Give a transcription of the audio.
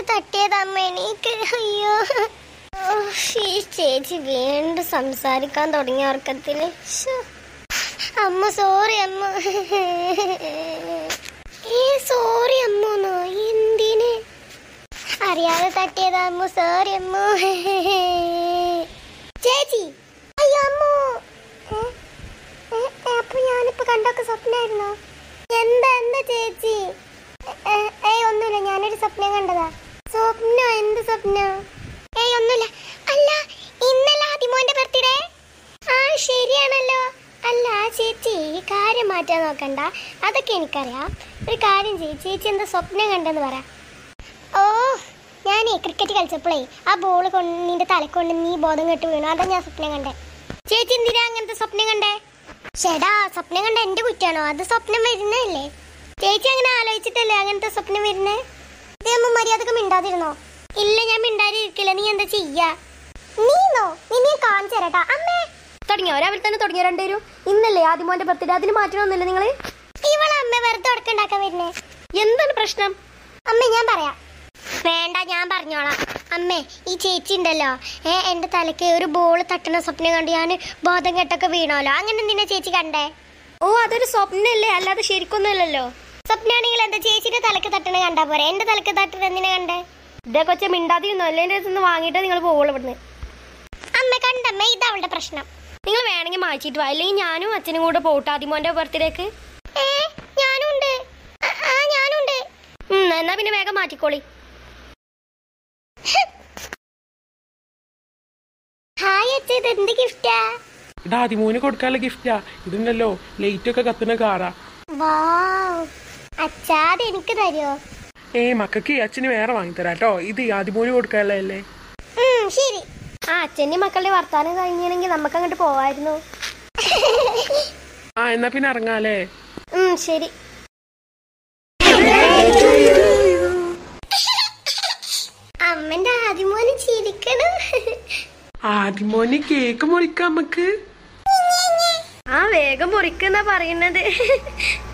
തട്ടിയത് അമ്മ എനിക്ക് അയ്യോ ഓ, ഈ ചേച്ചി വീണ്ടും സംസാരിക്കാൻ തുടങ്ങിയ ഉറക്കത്തില് ശ്ശോ. അമ്മ സോറി അമ്മ ഏ സോറി അമ്മന്നോ എന്തിന് അറിയാതെ തട്ടിയതാ അമ്മ സോറി അമ്മ ചേച്ചി അയ്യോ അമ്മ ഏ? ഏ, ഏ, അപ്പൊ ഞാനിപ്പോ കണ്ടൊക്കെ സ്വപ്നായിരുന്നോ എന്താ എന്താ ചേച്ചി ഏ, ഏയ് ഒന്നുമില്ല ഞാനൊരു സ്വപ്നം കണ്ടതാ സ്വപ്നോ എന്ത് സ്വപ്നോ ഏയ് ഒന്നുമില്ല അല്ല ഇന്നലെ ആദിമോന്റെ ബർത്ത്ഡേ ആ ശരിയാണല്ലോ അല്ല ചേച്ചി ഈ കാര്യം മാറ്റാൻ നോക്കണ്ട അതൊക്കെ എനിക്കറിയാം ഒരു കാര്യം ചെയ്യ് ചേച്ചി എന്താ സ്വപ്നം കണ്ടെന്ന് പറ ഓ ഞാനേ ക്രിക്കറ്റ് കളിച്ചപ്പോഴേ ആ ബോൾ കൊണ്ട് നിന്റെ തലക്കൊണ്ട് നീ ബോധം കെട്ട് വീണു അതാ ഞാൻ സ്വപ്നം കണ്ടേ ചേച്ചി എന്തിനാ അങ്ങനത്തെ സ്വപ്നം കണ്ടേ ചേടാ സ്വപ്നം കണ്ട എന്റെ കുറ്റാണോ അത് സ്വപ്നം വരുന്നതല്ലേ ചേച്ചി അങ്ങനെ ആലോചിച്ചിട്ടല്ലേ അങ്ങനത്തെ സ്വപ്നം വരുന്നേ ഇതേമ്മ മര്യാദക്ക് മിണ്ടാതിരുന്നോ ഇല്ല ഞാൻ മിണ്ടാതിരിക്കില്ല നീ എന്താ ചെയ്യാ നീന്നോ നിന്നെ കാണിച്ചു തരട്ടാ അമ്മേ തുടങ്ങിയോ രാവിലെ തന്നെ തുടങ്ങിയോ രണ്ടുപേരും ഇന്നല്ലേ ആദ്യമോന്റെ ബർത്ത്ഡേ അതിന് മാറ്റണമെന്നില്ല നിങ്ങള് ഇവളെ അമ്മ വെറുതെ ഉടക്കുണ്ടാക്കാൻ വരുന്നേ എന്താണ് പ്രശ്നം അമ്മ ഞാൻ പറയാം വേണ്ട ഞാൻ പറഞ്ഞോളാം അമ്മേ ഈ ചേച്ചി ഉണ്ടല്ലോ ഏ എന്റെ തലക്ക് ഒരു ബോൾ തട്ടണ സ്വപ്നം കണ്ട് ഞാൻ ബോധം കെട്ടൊക്കെ വീണോലോ അങ്ങനെ എന്തിനാ ചേച്ചി കണ്ടേ ഓ അതൊരു സ്വപ്നല്ലേ അല്ലാതെ ശരിക്കൊന്നുമല്ലല്ലോ സ്വപ്നാണെങ്കിൽ എന്താ ചേച്ചിയുടെ തലക്ക് തട്ടണ കണ്ടാ പോരെ എന്റെ തലക്ക് തട്ടണ എന്തിനാ കണ്ടേ ഇതേ കൊച്ചെ മിണ്ടാതിരുന്നോ അല്ലേ എൻ്റെ അടുത്ത് നിന്ന് വാങ്ങിയിട്ട് നിങ്ങൾ പോകുള്ളൂ ഇവിടുന്ന് അമ്മ കണ്ടമ്മ ഇതാ അവളുടെ പ്രശ്നം നിങ്ങൾ വേണമെങ്കിൽ മാറ്റിയിട്ട് വാ അല്ലെങ്കിൽ ഞാനും അച്ഛനും കൂടെ പോട്ടെ ആദ്യമോന്റെ ബർത്ത്ഡേക്ക് ഏ ഞാനുണ്ട് ആ, ആ ഞാനുണ്ട് എന്നാ പിന്നെ വേഗം മാറ്റിക്കോളി ഹായ് അച്ഛ ഇത് എന്ത് ഗിഫ്റ്റാ ഇത് ആദിമോന് കൊടുക്കാനുള്ള ഗിഫ്റ്റാ ഇതുണ്ടല്ലോ ലൈറ്റ് ഒക്കെ കത്തുന്ന കാറാ വാവ് അച്ഛാ അത് എനിക്ക് തരുമോ ഏയ് മക്കൾക്ക് അച്ഛന് വേറെ വാങ്ങിത്തരാം കേട്ടോ ഇത് ആദിമോന് കൊടുക്കാനുള്ളതല്ലേ ഉം, ശരി ആ അച്ഛൻ്റെ മക്കളുടെ വർത്താനം കഴിഞ്ഞില്ലെങ്കിൽ നമുക്ക് അങ്ങോട്ട് പോവായിരുന്നു ആ എന്നാ പിന്നെ ഇറങ്ങാല്ലേ ഉം, ശരി അമ്മന്റെ ആദ്യമോന് ചിരിക്കണം ആദിമോന് കേക്ക് മുറിക്കാം നമുക്ക് ആ വേഗം മുറിക്കുന്ന പറയുന്നത്